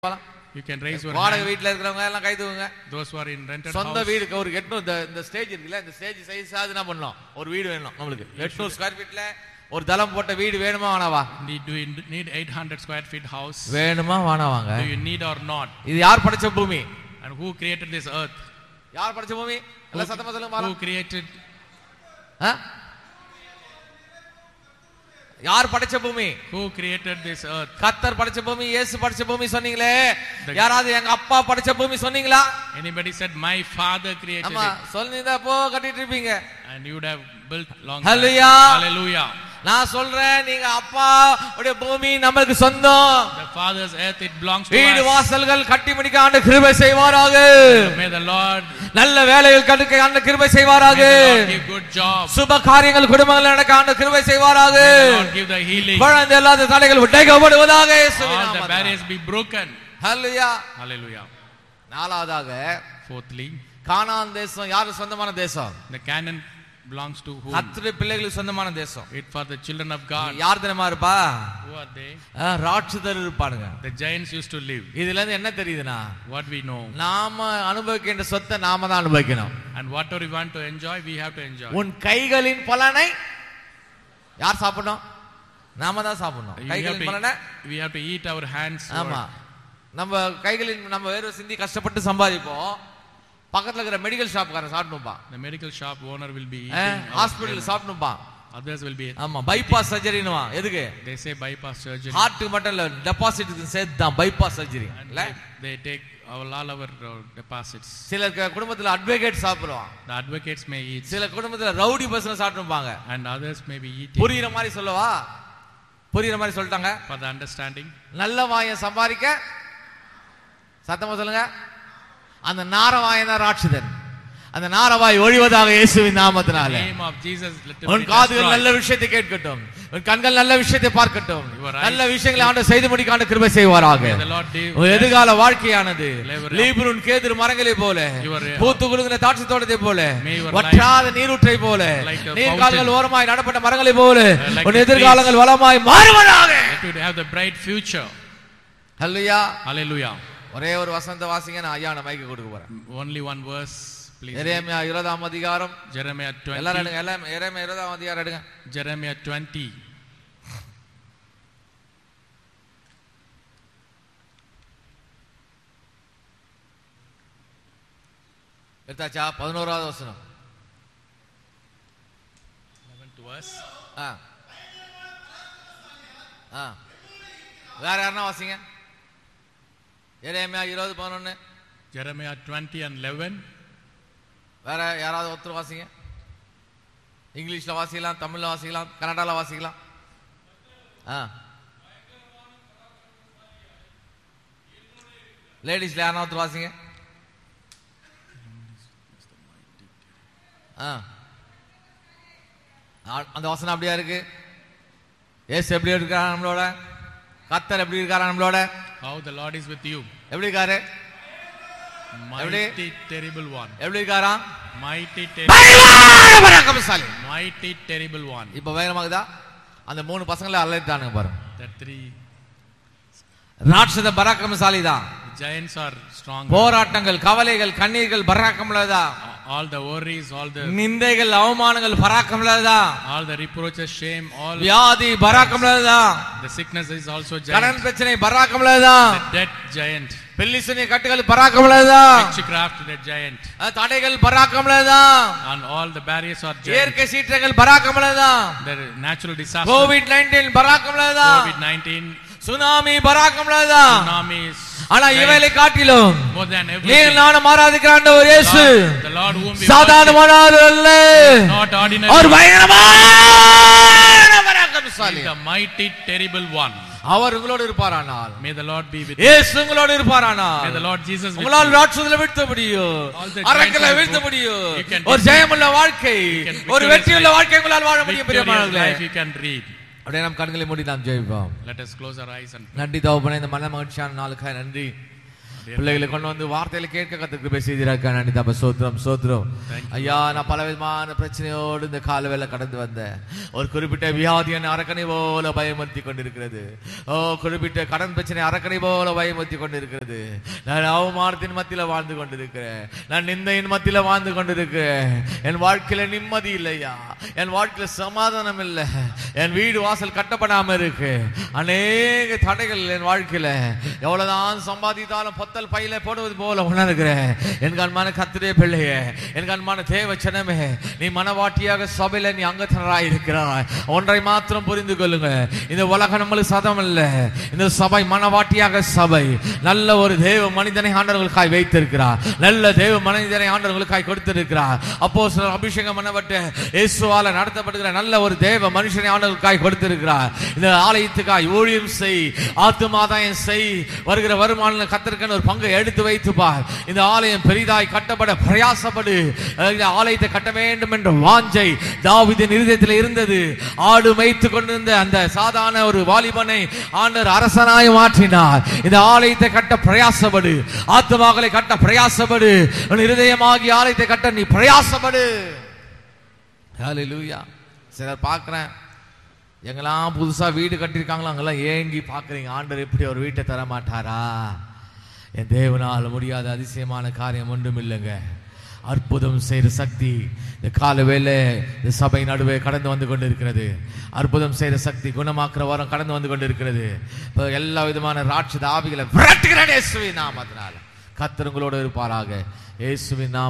போலாம். You can raise your வாடகை hand. வீட்டுல இருக்கிறவங்க எல்லாம் கை தூக்குங்க Those who are in rented சொந்த house. வீடு ஒரு எட்நூறு இந்த- இந்த ஸ்டேஜ் இருக்குல்ல இந்த ஸ்டேஜ் சைஸ் ஆகுது என்ன பண்ணலாம் ஒரு வீடு வேணும் நம்மளுக்கு எட்நூறு ஸ்கொயர் ஃபீட்ல ஒரு தளம் போட்ட வீடு வேணுமா வேணாவா Need, do you need 800 square feet house? வேணுமா வேணாவாங்க Do you need or not? இது யார் படைச்ச பூமி And who created this earth? யார் படைச்ச பூமி எல்லாம் சத்தமா சொல்லுங்க Who பாருங்க. created? ஆ? யார் படைச்ச பூமி Who created this earth? கத்தர் படைச்ச பூமி இயேசு படைச்ச பூமி சொன்னீங்களே The- யாராவது எங்க அப்பா படைச்ச பூமி சொன்னீங்களா Anybody said my father created ஆமா it? சொல்லிருந்தா போ கட்டிட்டு இருப்பீங்க And you would have built long. Hallelujah. time. Hallelujah. நான் சொல்றேன் நீங்க அப்பா உடைய பூமி நம்மளுக்கு சொந்தம் The father's earth it belongs to வீடு us. வாசல்கள் கட்டி முடிக்க ஆண்டு கிருபை செய்வாராக May the Lord, நல்ல வேலைகள் கட்டுக்க ஆண்டு கிருபை செய்வாராக may the Lord give good jobs. சுப காரியங்கள் குடும்பங்கள் நடக்க ஆண்டு கிருபை செய்வாராக May the Lord give the healing. குழந்தை இல்லாத தடைகள் உடைக்கப்படுவதாக இயேசுவின் All the நாமத்தினாலே. barriers be broken. Hallelujah Hallelujah. நாலாவதாக Fourthly, கானான் தேசம் யாரு சொந்தமான தேசம் the Canaan belongs to whom? கத்திரி பிள்ளைகளுக்கு சொந்தமான தேசம் It for the children of God. யார் தினமா இருப்பா Who are they? ஆ, ராட்சதர் இருப்பானுங்க The giants used to live. இதுல இருந்து என்ன தெரியுதுன்னா What we know. நாம அனுபவிக்கின்ற சொத்தை நாம தான் அனுபவிக்கணும் And whatever we want to enjoy, we have to enjoy. உன் கைகளின் பலனை யார் சாப்பிடணும் நாம தான் சாப்பிடணும் We have, கைகளின் பலனை to, we have to eat our hands. ஆமா நம்ம கைகளின் நம்ம வேறு சிந்தி கஷ்டப்பட்டு சம்பாதிப்போம் பக்கத்துல இருக்கிற மெடிக்கல் ஷாப்காரன் சாப்பிடணும்பா The medical shop owner will be eating. our hospital hands. சாப்பிடணும்பா Others will be. ஆமா பைபாஸ் சர்ஜரினுவா எதுக்கு They say bypass surgery. ஹார்ட்டுக்கு மட்டும் இல்ல டெபாசிட்டுக்கு சேர்த்து தான் பைபாஸ் சர்ஜரி And இல்ல they, they take our, all our uh, deposits. சில க- குடும்பத்துல அட்வொகேட் சாப்பிடுவான் The advocates may eat. சில குடும்பத்துல ரவுடி பசங்க சாப்பிட்டுப்பாங்க And others may be eating. புரியுற மாதிரி சொல்லவா புரியுற மாதிரி சொல்லிட்டாங்க For the understanding. நல்ல வாயம் சம்பாதிக்க சத்தமா சொல்லுங்க அந்த நாரவாயன் தான் ராட்சதன் அந்த நாரவாய் ஒழிவதாக இயேசுவின் The நாமத்தினால name of Jesus. Let it உன் be காதுகள் destroyed. நல்ல விஷயத்தை கேட்கட்டும் உன் கண்கள் நல்ல விஷயத்தை பார்க்கட்டும் Your eyes- நல்ல விஷயங்களை ஆண்டு செய்து முடிக்க ஆண்டு கிருபை செய்வாராக May the Lord do- உன் எதிர்கால வாழ்க்கையானது Live- லீபனுன் கேதுரு மரங்களை போல Your- பூத்து குலுங்கின தாட்சி தோட்டத்தை போல May your வற்றாத நீரூற்றை போல Like a நீர்கால்கள் fountain. ஓரமாய் நடப்பட்ட மரங்களை போல like உன் the எதிர்காலங்கள் வளமாய் மாறுவதாக Let you have the bright future. அல்லையா Hallelujah. ஒரே ஒரு வசந்த வாசிங்க நான் ஐயா நான் மைக்கு கொடுக்க போறேன் Only one verse, please. எரேமியா இருபதாம் அதிகாரம் Jeremiah எல்லாரும் 20. எடுங்க எல்லாம் எரேமியா இருபதாம் அதிகாரம் எடுங்க Jeremiah 20. எடுத்தாச்சா பதினோராவது வசனம் 11th verse. ஆ ஆ வேற யாருன்னா வாசிங்க எரேமியா இருபது பதினொன்னு Jeremiah 20 and 11. வேற யாராவது ஒருத்தர் வாசிங்க இங்கிலீஷ்ல வாசிக்கலாம் தமிழ்ல வாசிக்கலாம் கன்னடால வாசிக்கலாம் ஆ லேடிஸ்ல யாரா ஒருத்தர் வாசிங்க ஆ ஆ, அந்த வசனம் அப்படியா இருக்கு ஏசு எப்படி இருக்காரா நம்மளோட கத்தர் எப்படி இருக்காரா நம்மளோட How the Lord is with you. எப்படி இருக்காரு Mighty, terrible one. எப்படி இருக்காரா Mighty, ter- பராக்கிரமசாலி mighty, terrible one. இப்ப வேகமாகுதா அந்த மூணு பசங்களை அலறிட்டானுங்க பாருங்க The three ராட்சத பராக்கிரமசாலி தான் giants are strong. போராட்டங்கள் கவலைகள் கண்ணீர்கள் பராக்கிரமலதான் All the worries, all the நிந்தைகள் அவமானங்கள் பராக்கிரமலதான் all the reproaches, shame, all வியாதி பராக்கிரமலதான் the sickness is also கடன் giant. பிரச்சனை பராக்கிரமலதான் The debt giant. பெல்லிசுனி கட்டுகள் பராக்கிரமலதான் Witchcraft, the giant. தடைகள் பராக்கிரமலதான் And all the barriers are giant. இயற்கை சீற்றங்கள் பராக்கிரமலதான் The natural disaster, COVID nineteen பராக்கிரமலதான் COVID-19, சுனாமி பராக்கிரமலதான் tsunamis, ஆனா இவைகளை காட்டிலும் more than நீ everything. நானும் ஆராதிக்கிற ஆண்டவர் இயேசு Lord, the Lord whom we worship, சாதாரணமானவர் அல்ல not ordinary, அவர் பயங்கரமான பராக்கிரமசாலி He is the mighty, terrible one. அவர் உங்களோடு இருப்பாரானால் May the Lord be with you. இயேசு உங்களோடு இருப்பாரானால் May the Lord Jesus with உங்களால் you. ராட்சதல வீழ்த்த முடியும் All the அரக்கல giants are வீழ்த்த good. முடியும் You can ஒரு defeat- ஜெயமுள்ள வாழ்க்கை You can ஒரு victorious வெற்றியுள்ள life. வாழ்க்கை உங்களால் வாழ முடியும் Victorious பிரியமானவர்களே life you can read. அப்படியே நம் கண்களை மூடி நாம் ஜெயிப்போம் Let us close our eyes and நன்றி தகப்பனே இந்த மன மகிழ்ச்சியான நாளுக்காக நன்றி பிள்ளைகளை கொண்டு வந்து வார்த்தையில கேட்க கத்துக்கு பேசியிருக்க நன்றி தப்ப சோத்திரம் சோத்திரம் ஐயா நான் பல விதமான பிரச்சனையோடு இந்த கால வேலை கடந்து வந்தேன் ஒரு குறிப்பிட்ட வியாதி என்னை அரக்கனை போல பயமுறுத்தி கொண்டிருக்கிறது ஓ குறிப்பிட்ட கடன் பிரச்சனை அரக்கனை போல பயமுறுத்தி கொண்டிருக்கிறது நான் அவமானத்தின் மத்தியில வாழ்ந்து கொண்டிருக்கிறேன் நான் நிந்தையின் மத்தியில வாழ்ந்து கொண்டிருக்கிறேன் என் வாழ்க்கையில நிம்மதி இல்லையா என் வாழ்க்கையில சமாதானம் இல்லை என் வீடு வாசல் கட்டப்படாம இருக்கு அநேக தடைகள் என் வாழ்க்கையில எவ்வளவுதான் சம்பாதித்தாலும் பொத்தல் பையில போடுவது போல உணர்கிறேன் என் கண்மான கத்திரே பிள்ளையே என் கண்மான தேவ சனமே நீ மனவாட்டியாக சபையில நீ அங்கத்தனராய் இருக்கிறாய் ஒன்றை மாத்திரம் புரிந்து கொள்ளுங்க இந்த உலகம் நம்மளுக்கு சதம் இல்ல இந்த சபை மனவாட்டியாக சபை நல்ல ஒரு தேவ மனிதனை ஆண்டவர்களுக்காய் வைத்திருக்கிறார் நல்ல தேவ மனிதனை ஆண்டவர்களுக்காய் கொடுத்திருக்கிறார் அப்போ சிலர் அபிஷேகம் பண்ணப்பட்டு இயேசுவால நடத்தப்படுகிற நல்ல ஒரு தேவ மனுஷனை ஆண்டவர்களுக்காய் கொடுத்திருக்கிறார் இந்த ஆலயத்துக்காய் ஊழியம் செய் ஆத்துமாதாயம் செய் வருகிற வருமான கத்திருக்கன்னு ஒரு பங்கை எடுத்து வைத்து பார் இந்த ஆலயம் பெரிதாய் கட்டப்பட பிரயாசப்படு அஹ் இந்த ஆலயத்தை கட்ட வேண்டும் என்ற வாஞ்சை தாவீதின் இருதயத்தில் இருந்தது ஆடு மேய்த்து கொண்டிருந்த அந்த சாதாரண ஒரு வாலிபனை ஆண்டவர் அரசனாய் மாற்றினார் இந்த ஆலயத்தை கட்ட பிரயாசப்படு ஆத்துமாக்களை கட்ட பிரயாசப்படு உன் இருதயமாகி ஆலயத்தை கட்ட நீ பிரயாசப்படு ஹalleluya சிலர் பார்க்கிறேன் எங்கெல்லாம் புதுசா வீடு கட்டியிருக்காங்களோ அங்கெல்லாம் ஏங்கி பார்க்குறீங்க ஆண்டவர் எப்படி ஒரு வீட்டை தர மாட்டாரா என் தேவனால் முடியாத அதிசயமான காரியம் ஒன்றும் இல்லைங்க அற்புதம் செய்கிற சக்தி இந்த கால வேலை இந்த சபை நடுவே கடந்து வந்து கொண்டிருக்கிறது அற்புதம் செய்கிற சக்தி குணமாக்குற வாரம் கடந்து வந்து கொண்டிருக்கிறது இப்போ எல்லா விதமான ராட்சத ஆவிகளை விரட்டுகிறேன் இயேசுவின் நாமத்தினால கத்தர் உங்களோடு இருப்பாராக இயேசுவின் நாம